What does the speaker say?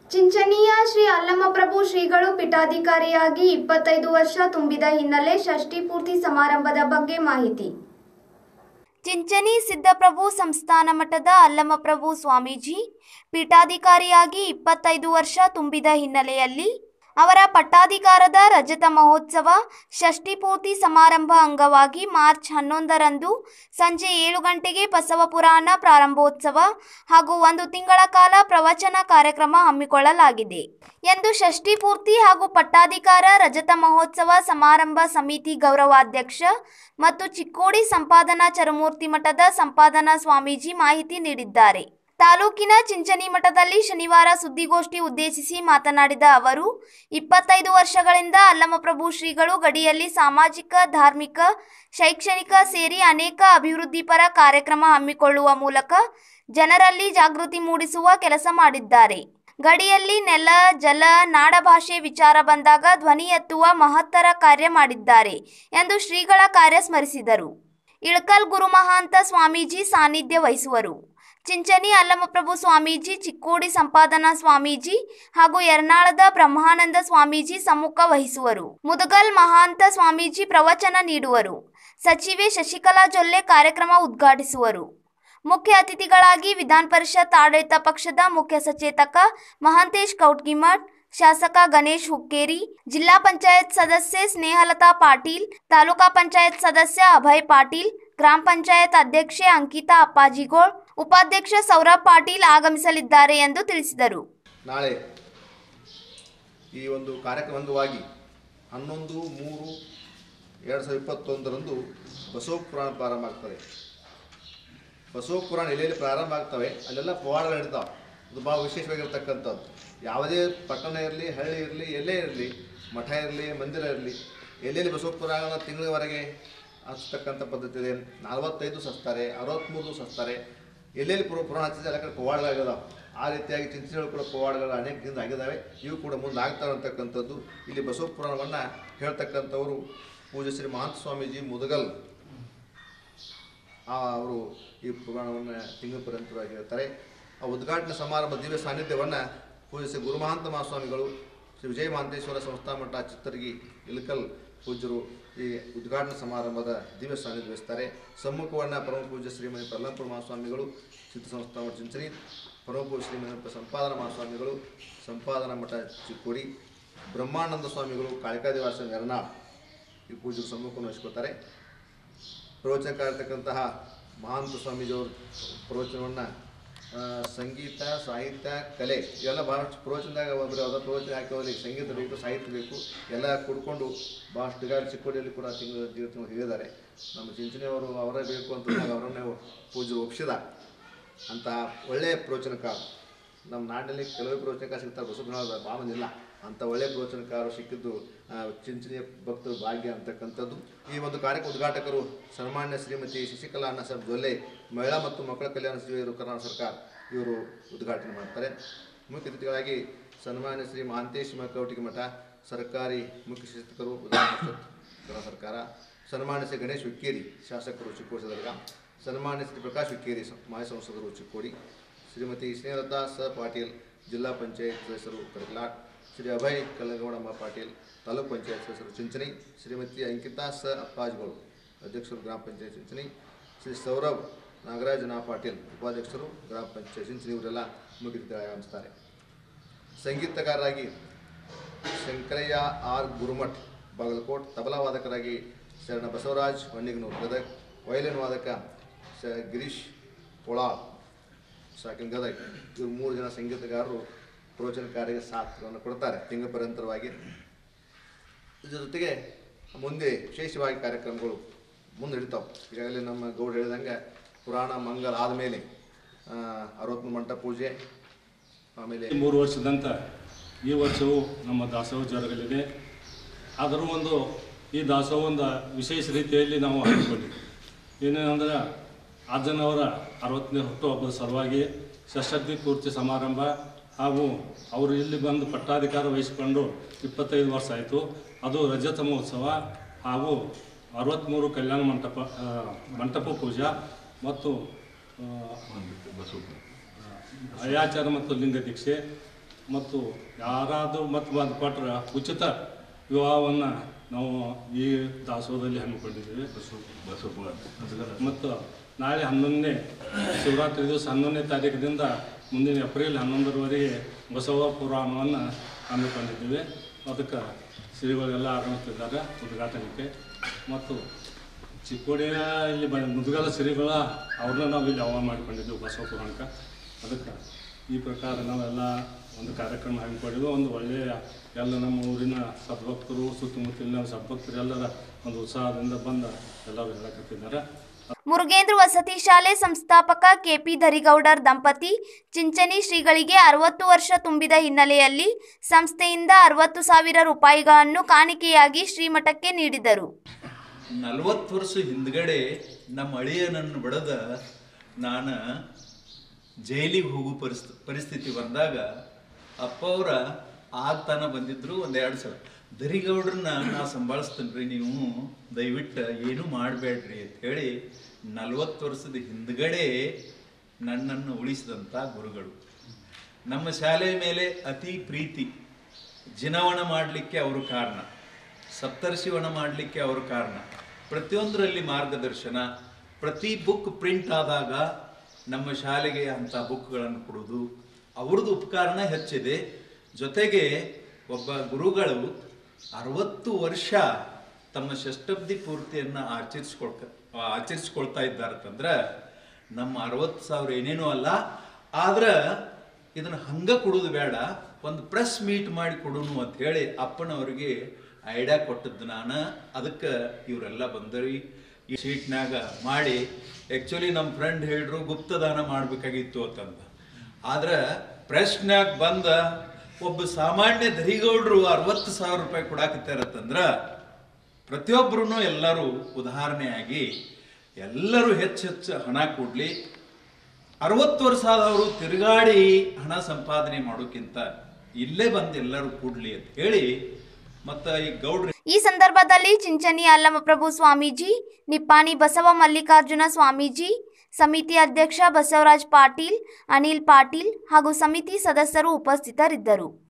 ಚಿಂಚನೀಯ ಶ್ರೀ ಅಲ್ಲಮಪ್ರಭು ಶ್ರೀಗಳು ಪೀಠಾಧಿಕಾರಿಯಾಗಿ ಇಪ್ಪತ್ತೈದು ವರ್ಷ ತುಂಬಿದ ಹಿನ್ನೆಲೆ ಷಷ್ಠಿ ಪೂರ್ತಿ ಸಮಾರಂಭದ ಬಗ್ಗೆ ಮಾಹಿತಿ ಚಿಂಚನಿ ಸಿದ್ದಪ್ರಭು ಸಂಸ್ಥಾನ ಮಠದ ಅಲ್ಲಮಪ್ರಭು ಸ್ವಾಮೀಜಿ ಪೀಠಾಧಿಕಾರಿಯಾಗಿ ಇಪ್ಪತ್ತೈದು ವರ್ಷ ತುಂಬಿದ ಹಿನ್ನೆಲೆಯಲ್ಲಿ ಅವರ ಪಟ್ಟಾಧಿಕಾರದ ರಜತ ಮಹೋತ್ಸವ ಷಷ್ಠಿ ಪೂರ್ತಿ ಸಮಾರಂಭ ಅಂಗವಾಗಿ ಮಾರ್ಚ್ ಹನ್ನೊಂದರಂದು ಸಂಜೆ ಏಳು ಗಂಟೆಗೆ ಬಸವ ಪುರಾಣ ಪ್ರಾರಂಭೋತ್ಸವ ಹಾಗೂ ಒಂದು ತಿಂಗಳ ಕಾಲ ಪ್ರವಚನ ಕಾರ್ಯಕ್ರಮ ಹಮ್ಮಿಕೊಳ್ಳಲಾಗಿದೆ ಎಂದು ಷಷ್ಠಿ ಪೂರ್ತಿ ಹಾಗೂ ಪಟ್ಟಾಧಿಕಾರ ರಜತ ಮಹೋತ್ಸವ ಸಮಾರಂಭ ಸಮಿತಿ ಗೌರವಾಧ್ಯಕ್ಷ ಮತ್ತು ಚಿಕ್ಕೋಡಿ ಸಂಪಾದನಾ ಚರಮೂರ್ತಿ ಮಠದ ಸಂಪಾದನಾ ಸ್ವಾಮೀಜಿ ಮಾಹಿತಿ ನೀಡಿದ್ದಾರೆ ತಾಲೂಕಿನ ಚಿಂಚನಿ ಮಠದಲ್ಲಿ ಶನಿವಾರ ಸುದ್ದಿಗೋಷ್ಠಿ ಉದ್ದೇಶಿಸಿ ಮಾತನಾಡಿದ ಅವರು ಇಪ್ಪತ್ತೈದು ವರ್ಷಗಳಿಂದ ಅಲ್ಲಮಪ್ರಭು ಶ್ರೀಗಳು ಗಡಿಯಲ್ಲಿ ಸಾಮಾಜಿಕ ಧಾರ್ಮಿಕ ಶೈಕ್ಷಣಿಕ ಸೇರಿ ಅನೇಕ ಅಭಿವೃದ್ಧಿಪರ ಕಾರ್ಯಕ್ರಮ ಹಮ್ಮಿಕೊಳ್ಳುವ ಮೂಲಕ ಜನರಲ್ಲಿ ಜಾಗೃತಿ ಮೂಡಿಸುವ ಕೆಲಸ ಮಾಡಿದ್ದಾರೆ ಗಡಿಯಲ್ಲಿ ನೆಲ ಜಲ ನಾಡಭಾಷೆ ವಿಚಾರ ಬಂದಾಗ ಧ್ವನಿ ಎತ್ತುವ ಮಹತ್ತರ ಕಾರ್ಯ ಮಾಡಿದ್ದಾರೆ ಎಂದು ಶ್ರೀಗಳ ಕಾರ್ಯ ಸ್ಮರಿಸಿದರು ಇಳಕಲ್ ಗುರುಮಹಾಂತ ಸ್ವಾಮೀಜಿ ಸಾನ್ನಿಧ್ಯ ವಹಿಸುವರು ಚಿಂಚನಿ ಅಲ್ಲಮಪ್ರಭು ಸ್ವಾಮೀಜಿ ಚಿಕ್ಕೋಡಿ ಸಂಪಾದನಾ ಸ್ವಾಮೀಜಿ ಹಾಗೂ ಯರ್ನಾಳದ ಬ್ರಹ್ಮಾನಂದ ಸ್ವಾಮೀಜಿ ಸಮ್ಮುಖ ವಹಿಸುವರು ಮುದಗಲ್ ಮಹಾಂತ ಸ್ವಾಮೀಜಿ ಪ್ರವಚನ ನೀಡುವರು ಸಚಿವೆ ಶಶಿಕಲಾ ಜೊಲ್ಲೆ ಕಾರ್ಯಕ್ರಮ ಉದ್ಘಾಟಿಸುವರು ಮುಖ್ಯ ಅತಿಥಿಗಳಾಗಿ ವಿಧಾನ ಪರಿಷತ್ ಆಡಳಿತ ಪಕ್ಷದ ಮುಖ್ಯ ಸಚೇತಕ ಮಹಾಂತೇಶ್ ಕೌಟ್ಗಿಮಠ್ ಶಾಸಕ ಗಣೇಶ್ ಹುಕ್ಕೇರಿ ಜಿಲ್ಲಾ ಪಂಚಾಯತ್ ಸದಸ್ಯೆ ಸ್ನೇಹಲತಾ ಪಾಟೀಲ್ ತಾಲೂಕಾ ಪಂಚಾಯತ್ ಸದಸ್ಯ ಅಭಯ್ ಪಾಟೀಲ್ ಗ್ರಾಮ ಪಂಚಾಯತ್ ಅಧ್ಯಕ್ಷೆ ಅಂಕಿತಾ ಅಪ್ಪಾಜಿಗೋಳ್ ಉಪಾಧ್ಯಕ್ಷ ಸೌರಭ್ ಪಾಟೀಲ್ ಆಗಮಿಸಲಿದ್ದಾರೆ ಎಂದು ತಿಳಿಸಿದರು ನಾಳೆ ಈ ಒಂದು ಕಾರ್ಯಕ್ರಮ ಅಂಗವಾಗಿ ಹನ್ನೊಂದು ಮೂರು ಎರಡು ಸಾವಿರದ ಇಪ್ಪತ್ತೊಂದರಂದು ಬಸವ ಪುರಾಣ ಪ್ರಾರಂಭ ಆಗ್ತದೆ ಬಸವ ಪುರಾಣ ಎಲ್ಲೆಲ್ಲಿ ಪ್ರಾರಂಭ ಆಗ್ತವೆ ಅಲ್ಲೆಲ್ಲ ಪವಾಡಗಳು ನಡೀತಾವೆ ಅದು ಭಾಳ ವಿಶೇಷವಾಗಿರ್ತಕ್ಕಂಥದ್ದು ಯಾವುದೇ ಪಟ್ಟಣ ಇರಲಿ ಹಳ್ಳಿ ಇರಲಿ ಎಲ್ಲೇ ಇರಲಿ ಮಠ ಇರಲಿ ಮಂದಿರ ಇರಲಿ ಎಲ್ಲೆಲ್ಲಿ ಬಸವ ಪುರಾಣ ತಿಂಗಳವರೆಗೆ ಹಚ್ಚತಕ್ಕಂಥ ಪದ್ಧತಿ ಇದೆ ನಲವತ್ತೈದು ಸಸ್ತಾರೆ ಅರವತ್ತ್ಮೂರು ಸಸ್ತಾರೆ ಎಲ್ಲೆಲ್ಲಿ ಪುರ ಪುರಾಣ ಹಚ್ಚಿದೆ ಎಲ್ಲ ಕಡೆ ಪವಾಡಗಳಾಗಿದಾವೆ ಆ ರೀತಿಯಾಗಿ ಚಿಂತನೆಗಳು ಕೂಡ ಪವಾಡಗಳು ಅನೇಕ ದಿನ ಆಗಿದ್ದಾವೆ ಇವು ಕೂಡ ಮುಂದೆ ಆಗ್ತಾವೆ ಅಂತಕ್ಕಂಥದ್ದು ಇಲ್ಲಿ ಬಸವ ಪುರಾಣವನ್ನು ಹೇಳ್ತಕ್ಕಂಥವರು ಪೂಜ್ಯ ಶ್ರೀ ಮಹಾಂತ ಸ್ವಾಮೀಜಿ ಮುದಗಲ್ ಆ ಅವರು ಈ ಪುರಾಣವನ್ನು ತಿಂಗಳ ಪರ್ಯಂತವಾಗಿ ಹೇಳ್ತಾರೆ ಆ ಉದ್ಘಾಟನಾ ಸಮಾರಂಭ ದಿವ್ಯ ಸಾನ್ನಿಧ್ಯವನ್ನು ಪೂಜ್ಯ ಶ್ರೀ ಗುರುಮಹಾಂತ ಮಹಾಸ್ವಾಮಿಗಳು ಶ್ರೀ ವಿಜಯ ಮಹಾಂತೇಶ್ವರ ಸಂಸ್ಥಾ ಮಠ ಚಿತ್ತರ್ಗಿ ಇಲಕಲ್ ಪೂಜ್ಯರು ಈ ಉದ್ಘಾಟನಾ ಸಮಾರಂಭದ ದಿವ್ಯ ಸಾನ್ನಿಧ್ಯ ವಹಿಸ್ತಾರೆ ಸಮ್ಮುಖವನ್ನು ಪರಮ ಪೂಜ್ಯ ಶ್ರೀಮತಿ ಪ್ರಲ್ಲಾಂಪುರ ಮಹಾಸ್ವಾಮಿಗಳು ಸಿದ್ಧ ಸಂಸ್ಥಾ ಮಠ ಚಿಂಚನಿ ಪರಮ ಪೂಜ್ಯ ಶ್ರೀಮತಿ ಸಂಪಾದನಾ ಮಹಾಸ್ವಾಮಿಗಳು ಸಂಪಾದನಾ ಮಠ ಚಿಕ್ಕೋಡಿ ಬ್ರಹ್ಮಾನಂದ ಸ್ವಾಮಿಗಳು ಕಾಳಿಕಾದಿವಾಸ ನೆರನಾಳ್ ಈ ಪೂಜ್ಯರು ಸಮ್ಮುಖವನ್ನು ವಹಿಸ್ಕೊತಾರೆ ಪ್ರವಚನಕಾರ ಇರ್ತಕ್ಕಂತಹ ಮಹಾಂತ ಸ್ವಾಮೀಜಿಯವರು ಪ್ರವಚನವನ್ನು ಸಂಗೀತ ಸಾಹಿತ್ಯ ಕಲೆ ಇವೆಲ್ಲ ಭಾಳಷ್ಟು ಪ್ರವಚನದಾಗ ಒಬ್ಬರು ಯಾವುದೋ ಪ್ರವಚನ ಹಾಕಿದ್ರೆ ಸಂಗೀತ ಬೇಕು ಸಾಹಿತ್ಯ ಬೇಕು ಎಲ್ಲ ಕುಡ್ಕೊಂಡು ಭಾಳಷ್ಟು ಈಗ ಚಿಕ್ಕೋಡಿಯಲ್ಲಿ ಕೂಡ ತಿಂಗಳು ಜೀವಿತ ಹೇಳಿದ್ದಾರೆ ನಮ್ಮ ಚಿಂಚನೆಯವರು ಅವರೇ ಬೇಕು ಅಂತ ಅಂದಾಗ ಅವರನ್ನೇ ಪೂಜೆ ಒಪ್ಪಿಸಿದ ಅಂತಹ ಒಳ್ಳೆಯ ಪ್ರವಚನಕಾರ ನಮ್ಮ ನಾಡಿನಲ್ಲಿ ಕೆಲವೇ ಪ್ರವಚನಕಾರ ಸಿಗ್ತಾರೆ ಬಸವಣ್ಣ ಭಾಳ ಮಂದಿ ಇಲ್ಲ ಅಂಥ ಒಳ್ಳೆಯ ಪ್ರವಚನಕಾರರು ಸಿಕ್ಕಿದ್ದು ಆ, ಚಿಂಚನೆಯ ಭಕ್ತರು ಭಾಗ್ಯ ಅಂತಕ್ಕಂಥದ್ದು ಈ ಒಂದು ಕಾರ್ಯಕ್ರಮ ಉದ್ಘಾಟಕರು ಸನ್ಮಾನ್ಯ ಶ್ರೀಮತಿ ಶಶಿಕಲಾ ಅಣ್ಣ ಸಾಹೇಬ್ ಜೊಲ್ಲೆ ಮಹಿಳಾ ಮತ್ತು ಮಕ್ಕಳ ಕಲ್ಯಾಣ ಸಚಿವರು ಕರ್ನಾಟಕ ಸರ್ಕಾರ ಇವರು ಉದ್ಘಾಟನೆ ಮಾಡ್ತಾರೆ ಮುಖ್ಯ ಅತಿಥಿಗಳಾಗಿ ಸನ್ಮಾನ್ಯ ಶ್ರೀ ಮಹಾಂತೇಶ್ ಕೌಟಿಗೆ ಮಠ ಸರ್ಕಾರಿ ಮುಖ್ಯ ಶಿಕ್ಷಕರು ವಿಧಾನ ಪರಿಷತ್ ಕರ್ನಾಟಕ ಸರ್ಕಾರ ಸನ್ಮಾನ್ಯ ಶ್ರೀ ಗಣೇಶ್ ಹುಕ್ಕೇರಿ ಶಾಸಕರು ಚಿಕ್ಕೋಡಿ ಸದರ್ಗ ಸನ್ಮಾನ್ಯ ಶ್ರೀ ಪ್ರಕಾಶ್ ಹುಕ್ಕೇರಿ ಸ- ಮಾಜಿ ಸಂಸದರು ಚಿಕ್ಕೋಡಿ ಶ್ರೀಮತಿ ಸ್ನೇಹಲತಾ ಸ ಪಾಟೀಲ್ ಜಿಲ್ಲಾ ಪಂಚಾಯತ್ ಸದಸ್ಯರು ಕಡಕ್ಲಾಟ್ ಶ್ರೀ ಅಭಯ್ ಕಲ್ಲಗೌಡಮ್ಮ ಪಾಟೀಲ್ ತಾಲೂಕ್ ಪಂಚಾಯತ್ ಸದಸ್ಯರು ಚಿಂಚನಿ ಶ್ರೀಮತಿ ಅಂಕಿತಾ ಸ ಅಪ್ಪಾಜ್ಗಳು ಅಧ್ಯಕ್ಷರು ಗ್ರಾಮ ಪಂಚಾಯತ್ ಚಿಂಚನಿ ಶ್ರೀ ಸೌರಭ್ ನಾಗರಾಜನ ಪಾಟೀಲ್ ಉಪಾಧ್ಯಕ್ಷರು ಗ್ರಾಮ ಪಂಚಾಯತ್ ಚಿಂಚನಿ ಇವರೆಲ್ಲ ಮುಗಿದ ಆಗಮಿಸ್ತಾರೆ ಸಂಗೀತಗಾರರಾಗಿ ಶಂಕರಯ್ಯ ಆರ್ ಗುರುಮಠ್ ಬಾಗಲಕೋಟ್ ತಬಲಾ ವಾದಕರಾಗಿ ಶರಣ ಬಸವರಾಜ್ ಹೊನ್ನಿಗನೂರು ಗದಗ್ ವಯಲಿನ್ ವಾದಕ ಶ ಗಿರೀಶ್ ಪೊಳಾಳ್ ಸಾಕಿನ ಗದಗ್ ಇವರು ಮೂರು ಜನ ಸಂಗೀತಗಾರರು ಪ್ರವಚನಕಾರಿಗೆ ಸಾಥವನ್ನು ಕೊಡ್ತಾರೆ ತಿಂಗ ಪರ್ಯಂತರವಾಗಿ ಇದ್ರ ಜೊತೆಗೆ ಮುಂದೆ ವಿಶೇಷವಾಗಿ ಕಾರ್ಯಕ್ರಮಗಳು ಮುಂದೆ ಹಿಡಿತಾವೆ ಈಗಾಗಲೇ ನಮ್ಮ ಗೌಡ ಹೇಳಿದಂಗೆ ಪುರಾಣ ಮಂಗಲ ಆದಮೇಲೆ ಅರವತ್ಮೂರು ಮಂಟಪ ಪೂಜೆ ಆಮೇಲೆ ಮೂರು ವರ್ಷದಂತ ಈ ವರ್ಷವೂ ನಮ್ಮ ದಾಸೋಹ ಜರುಗಲಿದೆ ಆದರೂ ಒಂದು ಈ ದಾಸೋಹ ಒಂದು ವಿಶೇಷ ರೀತಿಯಲ್ಲಿ ನಾವು ಹಮ್ಮಿಕೊಂಡಿದ್ವಿ ಏನೇನಂದ್ರೆ ಅಜ್ಜನವರ ಅರವತ್ತನೇ ಹುಟ್ಟುಹಬ್ಬದ ಸಲುವಾಗಿ ಷಷ್ಠಿ ಪೂರ್ತಿ ಸಮಾರಂಭ ಹಾಗೂ ಅವರು ಇಲ್ಲಿ ಬಂದು ಪಟ್ಟಾಧಿಕಾರ ವಹಿಸಿಕೊಂಡು ಇಪ್ಪತ್ತೈದು ವರ್ಷ ಆಯಿತು ಅದು ರಜತ ಮಹೋತ್ಸವ ಹಾಗೂ ಅರವತ್ತ್ಮೂರು ಕಲ್ಯಾಣ ಮಂಟಪ ಆ, ಮಂಟಪ ಪೂಜಾ ಮತ್ತು ಆ, ಅಯಾಚಾರ ಮತ್ತು ಲಿಂಗ ದೀಕ್ಷೆ ಮತ್ತು ಯಾರಾದರೂ ಮತ್ತು ಬಂದು ಕೊಟ್ಟರೆ ಉಚಿತ ವಿವಾಹವನ್ನು ನಾವು ಈ ದಾಸೋಹದಲ್ಲಿ ಹಮ್ಮಿಕೊಂಡಿದ್ದೀವಿ ಮತ್ತು ನಾಳೆ ಹನ್ನೊಂದನೇ ಶಿವರಾತ್ರಿ ದಿವಸ ಹನ್ನೊಂದನೇ ತಾರೀಕಿನಿಂದ ಮುಂದಿನ ಏಪ್ರಿಲ್ ಹನ್ನೊಂದರವರೆಗೆ ಬಸವ ಪುರಾಣವನ್ನು ಹಮ್ಮಿಕೊಂಡಿದ್ದೀವಿ ಅದಕ್ಕೆ ಶ್ರೀಗಳೆಲ್ಲ ಆಗಮಿಸ್ತಿದ್ದಾರೆ ಉದ್ಘಾಟನೆಗೆ ಮತ್ತು ಚಿಕ್ಕೋಡಿಯ ಇಲ್ಲಿ ಬ ಮುದುಗಲ ಶ್ರೀಗಳ ಅವ್ರನ್ನ ನಾವು ಇಲ್ಲಿ ಆಹ್ವಾನ ಮಾಡಿಕೊಂಡಿದ್ದೀವಿ ಬಸವ ಪುರಾಣಕ್ಕೆ ಅದಕ್ಕೆ ಈ ಪ್ರಕಾರ ನಾವೆಲ್ಲ ಒಂದು ಕಾರ್ಯಕ್ರಮ ಹಮ್ಮಿಕೊಂಡಿದ್ವಿ ಒಂದು ಒಳ್ಳೆಯ ಎಲ್ಲ ನಮ್ಮ ಊರಿನ ಸದ್ಭಕ್ತರು ಸುತ್ತಮುತ್ತಲಿನ ಸದ್ಭಕ್ತರು ಎಲ್ಲರ ಒಂದು ಉತ್ಸಾಹದಿಂದ ಬಂದು ಎಲ್ಲರೂ ಹೇಳಕತ್ತಿದ್ದಾರೆ ಮುರುಗೇಂದ್ರ ವಸತಿ ಶಾಲೆ ಸಂಸ್ಥಾಪಕ ಕೆಪಿ ಧರಿಗೌಡರ್ ದಂಪತಿ ಚಿಂಚನಿ ಶ್ರೀಗಳಿಗೆ ಅರವತ್ತು ವರ್ಷ ತುಂಬಿದ ಹಿನ್ನೆಲೆಯಲ್ಲಿ ಸಂಸ್ಥೆಯಿಂದ ಅರವತ್ತು ಸಾವಿರ ರೂಪಾಯಿಗಳನ್ನು ಕಾಣಿಕೆಯಾಗಿ ಶ್ರೀಮಠಕ್ಕೆ ನೀಡಿದರು ನಲವತ್ತು ವರ್ಷ ಹಿಂದ್ಗಡೆ ನಮ್ಮ ಅಳಿಯನನ್ನು ಬಡದ ನಾನು ಜೈಲಿಗೆ ಹೋಗೋ ಪರಿಸ್ಥಿತಿ ಪರಿಸ್ಥಿತಿ ಬಂದಾಗ ಅಪ್ಪ ಅವರ ಆಗ್ತಾನ ಬಂದಿದ್ರು ಒಂದೆರಡು ಸಲ ದರಿಗೌಡ್ರನ್ನ ನಾ ಸಂಭಾಳಿಸ್ತೇನೆ ರೀ ನೀವು ದಯವಿಟ್ಟು ಏನೂ ಮಾಡಬೇಡ್ರಿ ಅಂತ ಹೇಳಿ ನಲವತ್ತು ವರ್ಷದ ಹಿಂದ್ಗಡೆ ನನ್ನನ್ನು ಉಳಿಸಿದಂಥ ಗುರುಗಳು ನಮ್ಮ ಶಾಲೆಯ ಮೇಲೆ ಅತಿ ಪ್ರೀತಿ ಜಿನವಣ ಮಾಡಲಿಕ್ಕೆ ಅವರು ಕಾರಣ ಸಪ್ತರ್ಷಿವಣ ಮಾಡಲಿಕ್ಕೆ ಅವರು ಕಾರಣ ಪ್ರತಿಯೊಂದರಲ್ಲಿ ಮಾರ್ಗದರ್ಶನ ಪ್ರತಿ ಬುಕ್ ಪ್ರಿಂಟ್ ಆದಾಗ ನಮ್ಮ ಶಾಲೆಗೆ ಅಂಥ ಬುಕ್ಗಳನ್ನು ಕೊಡೋದು ಅವ್ರದ್ದು ಉಪಕಾರಣ ಹೆಚ್ಚಿದೆ ಜೊತೆಗೆ ಒಬ್ಬ ಗುರುಗಳು ಅರವತ್ತು ವರ್ಷ ತಮ್ಮ ಷಷ್ಟಬ್ದಿ ಪೂರ್ತಿಯನ್ನು ಆಚರಿಸ್ಕೊಳ್ಕ ಆಚರಿಸ್ಕೊಳ್ತಾ ಇದ್ದಾರಂತಂದ್ರೆ ನಮ್ಮ ಅರವತ್ತು ಸಾವಿರ ಏನೇನೂ ಅಲ್ಲ ಆದ್ರೆ ಇದನ್ನ ಹಂಗ ಕೊಡೋದು ಬೇಡ ಒಂದು ಪ್ರೆಸ್ ಮೀಟ್ ಮಾಡಿ ಕೊಡೋನು ಅಂತ ಹೇಳಿ ಅಪ್ಪನವ್ರಿಗೆ ಐಡಿಯಾ ಕೊಟ್ಟದ್ದು ನಾನು ಅದಕ್ಕೆ ಇವರೆಲ್ಲ ಬಂದರಿ ಈ ಶೀಟ್ನಾಗ ಮಾಡಿ ಆ್ಯಕ್ಚುಲಿ ನಮ್ಮ ಫ್ರೆಂಡ್ ಹೇಳಿದ್ರು ಗುಪ್ತದಾನ ಮಾಡಬೇಕಾಗಿತ್ತು ಅಂತಂದ ಆದ್ರೆ ಪ್ರೆಸ್ನ್ಯಾಗ ಬಂದ ಒಬ್ಬ ಸಾಮಾನ್ಯ ದರಿಗೌಡ್ರು ಅರವತ್ತು ಸಾವಿರ ರೂಪಾಯಿ ಕೊಡಾಕತ್ತಾರತ್ತಂದ್ರ ಪ್ರತಿಯೊಬ್ಬರೂ ಎಲ್ಲರೂ ಉದಾಹರಣೆಯಾಗಿ ಎಲ್ಲರೂ ಹೆಚ್ಚು ಹೆಚ್ಚು ಹಣ ಕೊಡ್ಲಿ ಅರವತ್ತು ವರ್ಷ ಆದವರು ತಿರುಗಾಡಿ ಹಣ ಸಂಪಾದನೆ ಮಾಡೋಕ್ಕಿಂತ ಇಲ್ಲೇ ಬಂದು ಎಲ್ಲರೂ ಕೂಡ್ಲಿ ಅಂತ ಹೇಳಿ ಮತ್ತು ಈ ಗೌಡ್ರಿ ಈ ಸಂದರ್ಭದಲ್ಲಿ ಚಿಂಚನಿ ಅಲ್ಲಮಪ್ರಭು ಸ್ವಾಮೀಜಿ ನಿಪ್ಪಾಣಿ ಬಸವ ಮಲ್ಲಿಕಾರ್ಜುನ ಸ್ವಾಮೀಜಿ ಸಮಿತಿ ಅಧ್ಯಕ್ಷ ಬಸವರಾಜ್ ಪಾಟೀಲ್ ಅನಿಲ್ ಪಾಟೀಲ್ ಹಾಗೂ ಸಮಿತಿ ಸದಸ್ಯರು ಉಪಸ್ಥಿತರಿದ್ದರು